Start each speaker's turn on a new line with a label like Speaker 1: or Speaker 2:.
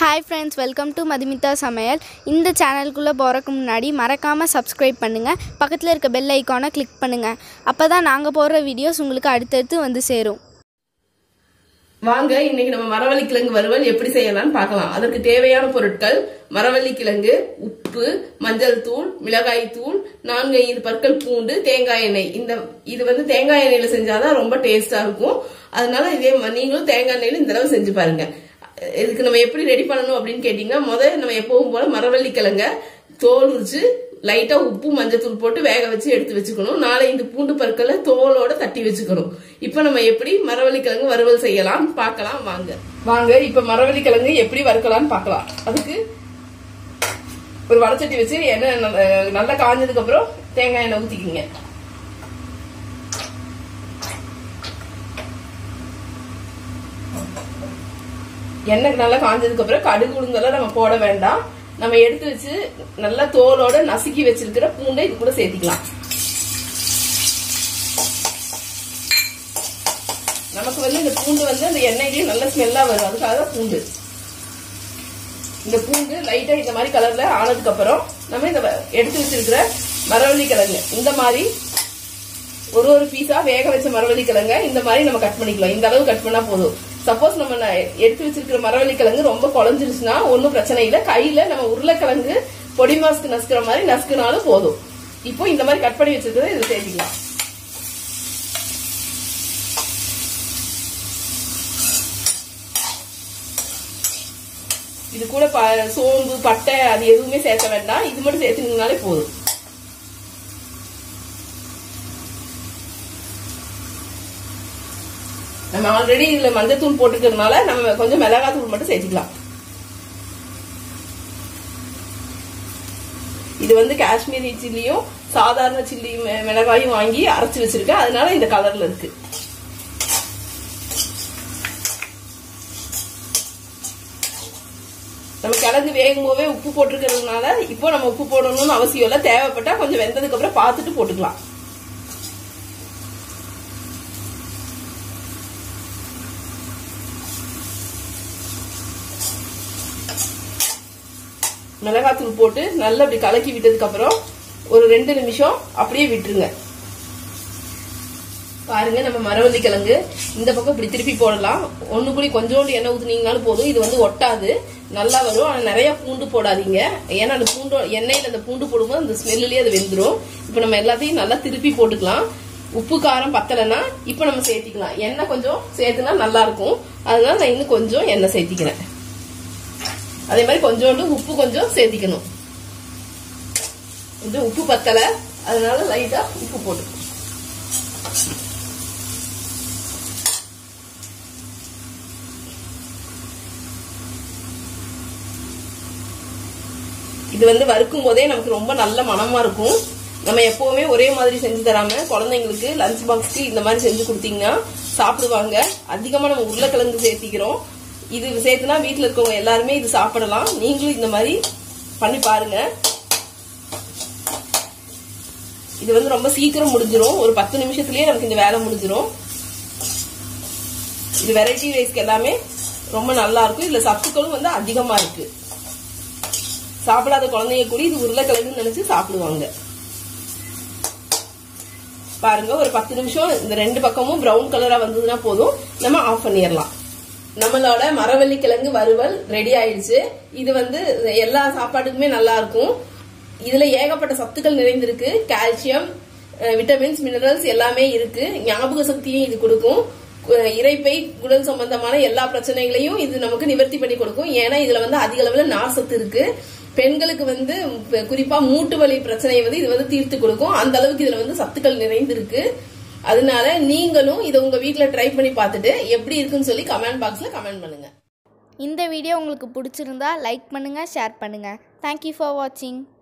Speaker 1: hi friends welcome to Madhumitha சமையல் இந்த சேனலுக்குள்ளே போகிறக்கு முன்னாடி மறக்காமல் சப்ஸ்கிரைப் பண்ணுங்கள் பக்கத்தில் இருக்க பெல் ஐக்கானை கிளிக் பண்ணுங்கள் அப்போ தான் நாங்கள் போடுற வீடியோஸ் உங்களுக்கு அடுத்தடுத்து வந்து சேரும்
Speaker 2: வாங்க இன்னைக்கு நம்ம மரவள்ளி கிழங்கு வறுவல் எப்படி செய்யலாம்னு பார்க்கலாம் அதற்கு தேவையான பொருட்கள் மரவள்ளி கிழங்கு உப்பு மஞ்சள் தூள் மிளகாய் தூள் நான்கு ஐந்து பற்கள் பூண்டு தேங்காய் எண்ணெய் இந்த இது வந்து தேங்காய் எண்ணெயில செஞ்சாதான் ரொம்ப டேஸ்டா இருக்கும் அதனால இதே ம- நீங்களும் தேங்காய் எண்ணெயில இந்த தடவை செஞ்சு பாருங்க இதுக்கு நம்ம எப்படி ரெடி பண்ணணும் அப்படின்னு கேட்டீங்கன்னா முதல்ல நம்ம எப்பவும் போல மரவள்ளி கிழங்க தோல் உரிச்சு லைட்டா உப்பு மஞ்சத்தூள் போட்டு வேக வச்சு எடுத்து வச்சுக்கணும் நாளை இந்த பூண்டு பற்களை தோலோட தட்டி வச்சுக்கணும் இப்ப நம்ம எப்படி மரவள்ளி கிழங்கு வறுவல் செய்யலாம் பார்க்கலாம் வாங்க வாங்க இப்ப மரவள்ளி கிழங்கு எப்படி வறுக்கலாம்னு பார்க்கலாம் அதுக்கு ஒரு வடச்சட்டி வச்சு எண்ணெய் நல்ல- நல்லா காஞ்சதுக்கு அப்புறம் தேங்காய் எண்ணெய் ஊத்திக்கிங்க எண்ணெய் நல்லா காஞ்சதுக்கு அப்புறம் கடுகு உளுந்தெல்லாம் நம்ம போட வேண்டாம் நம்ம எடுத்து வச்சு நல்லா தோலோட நசுக்கி வச்சிருக்கிற பூண்டை இது கூட சேர்த்திக்கலாம் நமக்கு வந்து இந்த பூண்டு வந்து அந்த எண்ணெயிலேயே நல்ல ஸ்மெல்லா வரும் அதுக்காக தான் பூண்டு இந்த பூண்டு லைட்டா இந்த மாதிரி கலர்ல ஆனதுக்கு அப்புறம் நம்ம இந்த வ- எடுத்து வச்சிருக்கிற மரவள்ளி கிழங்கு இந்த மாதிரி ஒரு ஒரு பீஸா வேக வச்ச மரவள்ளி கிழங்க இந்த மாதிரி நம்ம கட் பண்ணிக்கலாம் இந்த அளவு கட் பண்ணா போதும் சப்போஸ் நம்ம ந- எடுத்து வச்சிருக்கிற மரவள்ளி கிழங்கு ரொம்ப குழஞ்சிருச்சுன்னா ஒன்றும் பிரச்சனை இல்லை கையில நம்ம உருளைக்கிழங்கு பொடி மாஸ்க்கு நசுக்கிற மாதிரி நசுக்குனாலும் போதும் இப்போ இந்த மாதிரி கட் பண்ணி வச்சிருக்கிறத இதில் சேர்த்துக்கலாம் இது கூட ப- சோம்பு பட்டை அது எதுவுமே சேர்க்க வேண்டாம் இது மட்டும் சேர்த்துனாலே போதும் நம்ம ஆல்ரெடி இதுல மஞ்சத்தூள் போட்டுக்கிறதுனால நம்ம கொஞ்சம் மிளகாத்தூள் மட்டும் சேர்த்துக்கலாம் இது வந்து காஷ்மீரி சில்லியும் சாதாரண சில்லி மி- மிளகாயும் வாங்கி அரைச்சு வச்சிருக்கேன் அதனால இந்த கலர்ல இருக்கு நம்ம கிழங்கு வேகும் போதே உப்பு போட்டிருக்கிறதுனால இப்போ நம்ம உப்பு போடணும்னு அவசியம் இல்லை தேவைப்பட்டா கொஞ்சம் வெந்ததுக்கு அப்புறம் பார்த்துட்டு போட்டுக்கலாம் மிளகாத்தூள் போட்டு நல்லா அப்படி கலக்கி விட்டதுக்கு அப்புறம் ஒரு ரெண்டு நிமிஷம் அப்படியே விட்டுருங்க பாருங்க நம்ம மரவள்ளி கிழங்கு இந்த பக்கம் இப்படி திருப்பி போடலாம் ஒண்ணு கூடி கொஞ்சோண்டு எண்ணெய் ஊத்துனீங்கனாலும் போதும் இது வந்து ஒட்டாது நல்லா வரும் ஆனா நிறைய பூண்டு போடாதீங்க ஏன்னா அந்த பூண்டு எண்ணெயில அந்த பூண்டு போடும்போது அந்த ஸ்மெல்லுலயே அது வெந்துரும் இப்போ நம்ம எல்லாத்தையும் நல்லா திருப்பி போட்டுக்கலாம் உப்பு காரம் பத்தலைன்னா இப்போ நம்ம சேர்த்திக்கலாம் எண்ணெய் கொஞ்சம் சேர்த்துனா நல்லா இருக்கும் அதனால நான் இன்னும் கொஞ்சம் எண்ணெய் சேர்த்திக்கிறேன் அதே மாதிரி கொஞ்சோண்டு உப்பு கொஞ்சம் சேர்த்திக்கணும் கொஞ்சம் உப்பு பத்தலை அதனால லைட்டா உப்பு போட்டு இது வந்து வறுக்கும் போதே நமக்கு ரொம்ப நல்ல மனமா இருக்கும் நம்ம எப்பவுமே ஒரே மாதிரி செஞ்சு தராம குழந்தைங்களுக்கு லஞ்ச் பாக்ஸ்க்கு இந்த மாதிரி செஞ்சு கொடுத்தீங்கன்னா சாப்பிடுவாங்க அதிகமா நம்ம உருளைக்கிழங்கு சேர்த்திக்கிறோம் இது சேர்த்துனா வீட்டில் இருக்கவங்க எல்லாருமே இது சாப்பிடலாம் நீங்களும் இந்த மாதிரி பண்ணி பாருங்க இது வந்து ரொம்ப சீக்கிரம் முடிஞ்சிரும் ஒரு பத்து நிமிஷத்துலயே நமக்கு இந்த வேலை முடிஞ்சிரும் இது வெரைட்டி ரைஸ்க்கு எல்லாமே ரொம்ப நல்லா இருக்கும் இதுல சத்துக்களும் வந்து அதிகமா இருக்கு சாப்பிடாத குழந்தைங்க கூட இது உருளைக்கிழங்குன்னு நினைச்சு சாப்பிடுவாங்க பாருங்க ஒரு பத்து நிமிஷம் இந்த ரெண்டு பக்கமும் பிரவுன் கலரா வந்ததுன்னா போதும் நம்ம ஆஃப் பண்ணிடலாம் நம்மளோட மரவள்ளி கிழங்கு வறுவல் ரெடி ஆயிடுச்சு இது வந்து எல்லா சாப்பாட்டுக்குமே நல்லா இருக்கும் இதுல ஏகப்பட்ட சத்துக்கள் நிறைந்திருக்கு கால்சியம் அஹ், விட்டமின்ஸ் மினரல்ஸ் எல்லாமே இருக்கு ஞாபக சக்தியும் இது கொடுக்கும் கு- இரைப்பை குடல் சம்பந்தமான எல்லா பிரச்சனைகளையும் இது நமக்கு நிவர்த்தி பண்ணி கொடுக்கும் ஏன்னா இதுல வந்து அதிக அளவுல நார் சத்து இருக்கு பெண்களுக்கு வந்து ப- குறிப்பா மூட்டு வலி பிரச்சனையை வந்து இது வந்து தீர்த்து கொடுக்கும் அந்த அளவுக்கு இதுல வந்து சத்துக்கள் நிறைந்திருக்கு அதனால நீங்களும் இதை உங்க வீட்ல ட்ரை பண்ணி பார்த்துட்டு எப்படி இருக்குன்னு சொல்லி கமெண்ட் பாக்ஸ்ல கமெண்ட் பண்ணுங்க
Speaker 1: இந்த வீடியோ உங்களுக்கு பிடிச்சிருந்தா லைக் பண்ணுங்கள் ஷேர் பண்ணுங்கள் தேங்க்யூ ஃபார் வாட்சிங்